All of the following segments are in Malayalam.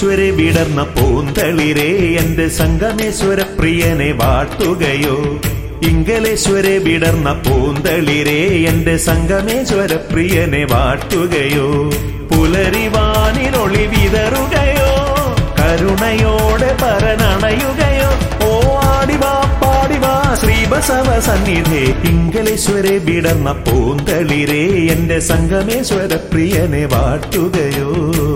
ഇംഗലേശ്വരെ വിടർന്ന പൂന്തളിരേ എന്റെ സംഗമേശ്വര പ്രിയനെ വാഴ്ത്തുകയോ ഇംഗലേശ്വരെ വിടർന്ന പൂന്തളിരേ എന്റെ സംഗമേശ്വര പ്രിയനെ വാഴ്ത്തുകയോ പുലരിവാനിനൊളി വിതറുകയോ കരുണയോടെ പരനണയുകയോ ഓ ആടിവാ പാടിവാ ശ്രീബസവ സന്നിധേ ഇംഗലേശ്വരെ വിടർന്ന പൂന്തളിരേ എന്റെ സംഗമേശ്വര പ്രിയനെ വാഴ്ത്തുകയോ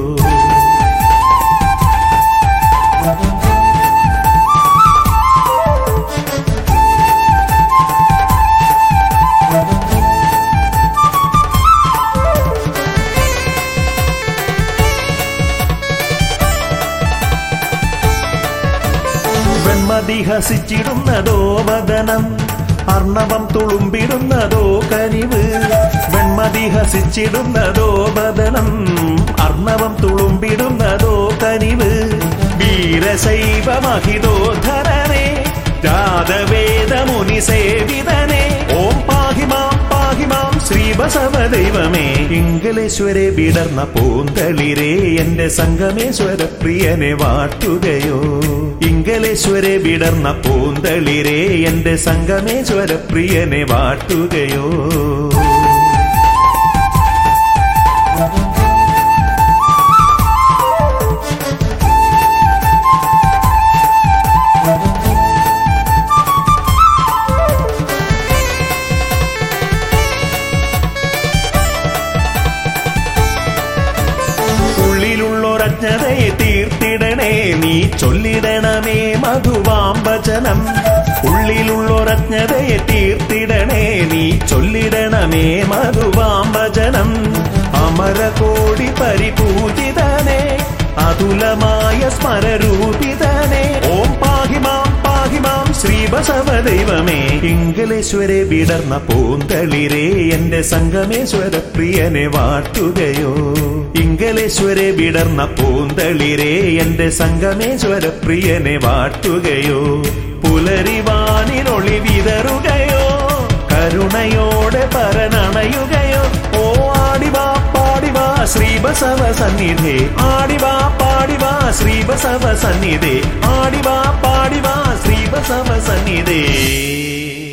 വെൺമതി ഹസിച്ചിടുന്നതോ വദനം അർണവം തുളുമ്പിടുന്നതോ കനിവ് വെൺമതി ഹസിച്ചിടുന്നതോ വദനം അർണവം തുളുമ്പിടുന്നതോ കനിവ് വീരശൈവ മഹിതോധരനെ ജാതവേദമുനി സേവിതനെ ഓം പാഹിമാം പാഹിമാം ശ്രീബസവ ദൈവമേ ഇംഗലേശ്വരെ വിടർന്ന പൂന്തളിരേ എന്റെ സംഗമേശ്വര പ്രിയനെ വാട്ടുകയോ ഇംഗലേശ്വരെ വിടർന്ന പൂന്തളിരേ എന്റെ സംഗമേശ്വര പ്രിയനെ വാട്ടുകയോ ഉള്ളിലുള്ളൊരജ്ഞതയെ തീർത്തിടണേ നീ ചൊല്ലിടണമേ മധുവാംബചനം ഉള്ളിലുള്ളൊരജ്ഞതയെ തീർത്തിടണേ നീ ചൊല്ലിടണമേ മധുവാംബചനം അമരകോടി പരിപൂജിതനെ അതുലമായ സ്മരരൂപിതനെ ഓം പാഹിമാം പാഹിമാം ശ്രീബസവ ദൈവമേ ഇംഗലേശ്വരെ വിടർന്ന പൂന്തളിരേ എന്റെ സംഗമേശ്വര പ്രിയനെ വാട്ടുകയോ ഇംഗലേശ്വരെ വിടർന്ന പൂന്തളിരേ എന്റെ സംഗമേശ്വര പ്രിയനെ വാട്ടുകയോ പുലരിവാനിനൊളി വിതറുകയോ കരുണയോടെ പരനണയുകയോ ഓ ആടിവാ പാടിവാ ശ്രീബസവ സന്നിധേ ആടിവാ പാടിവാ ശ്രീബസവ സന്നിധേ ആടിവാ പാടിവാ ശ്രീബസവ സന്നിധേ